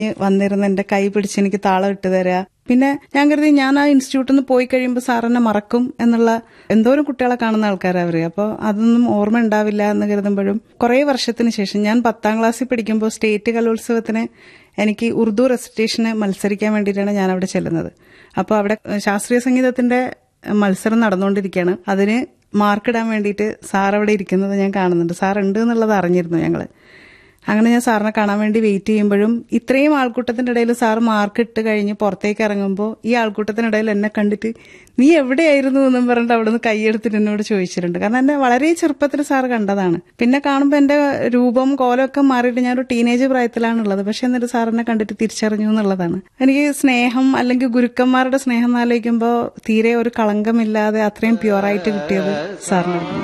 വന്നിരുന്ന് എന്റെ കൈ പിടിച്ച് എനിക്ക് താളം ഇട്ട് തരാ പിന്നെ ഞാൻ കരുതി ഞാൻ ആ ഇൻസ്റ്റിറ്റ്യൂട്ടിൽ നിന്ന് പോയി കഴിയുമ്പോൾ സാർ എന്നെ മറക്കും എന്നുള്ള എന്തോരം കുട്ടികളെ കാണുന്ന ആൾക്കാരാ അവര് അപ്പോൾ അതൊന്നും ഓർമ്മ ഉണ്ടാവില്ല എന്ന് കരുതുമ്പോഴും കുറേ വർഷത്തിന് ശേഷം ഞാൻ പത്താം ക്ലാസ്സിൽ പഠിക്കുമ്പോൾ സ്റ്റേറ്റ് കലോത്സവത്തിന് എനിക്ക് ഉറുദു റെസിറ്റേഷന് മത്സരിക്കാൻ വേണ്ടിയിട്ടാണ് ഞാൻ അവിടെ ചെല്ലുന്നത് അപ്പോൾ അവിടെ ശാസ്ത്രീയ സംഗീതത്തിന്റെ മത്സരം നടന്നുകൊണ്ടിരിക്കുകയാണ് അതിന് മാർക്കിടാൻ വേണ്ടിയിട്ട് സാർ അവിടെ ഇരിക്കുന്നത് ഞാൻ കാണുന്നുണ്ട് സാർ ഉണ്ട് എന്നുള്ളത് അറിഞ്ഞിരുന്നു ഞങ്ങൾ അങ്ങനെ ഞാൻ സാറിനെ കാണാൻ വേണ്ടി വെയിറ്റ് ചെയ്യുമ്പോഴും ഇത്രയും ആൾക്കൂട്ടത്തിന്റെ ഇടയിൽ സാർ മാർക്ക് ഇട്ട് കഴിഞ്ഞ് പുറത്തേക്ക് ഇറങ്ങുമ്പോൾ ഈ ആൾക്കൂട്ടത്തിനിടയിൽ എന്നെ കണ്ടിട്ട് നീ എവിടെയായിരുന്നു എന്നും പറഞ്ഞിട്ട് അവിടുന്ന് കൈയെടുത്തിട്ട് എന്നോട് ചോദിച്ചിട്ടുണ്ട് കാരണം എന്നെ വളരെ ചെറുപ്പത്തിൽ സാർ കണ്ടതാണ് പിന്നെ കാണുമ്പോൾ എന്റെ രൂപം കോലമൊക്കെ മാറിയിട്ട് ഞാനൊരു ടീനേജ് പ്രായത്തിലാണുള്ളത് പക്ഷെ എന്നിട്ട് സാർ എന്നെ കണ്ടിട്ട് തിരിച്ചറിഞ്ഞു എന്നുള്ളതാണ് എനിക്ക് സ്നേഹം അല്ലെങ്കിൽ ഗുരുക്കന്മാരുടെ സ്നേഹം ആലോചിക്കുമ്പോൾ തീരെ ഒരു കളങ്കമില്ലാതെ അത്രയും പ്യുവറായിട്ട് കിട്ടിയത് സാറിനായിരുന്നു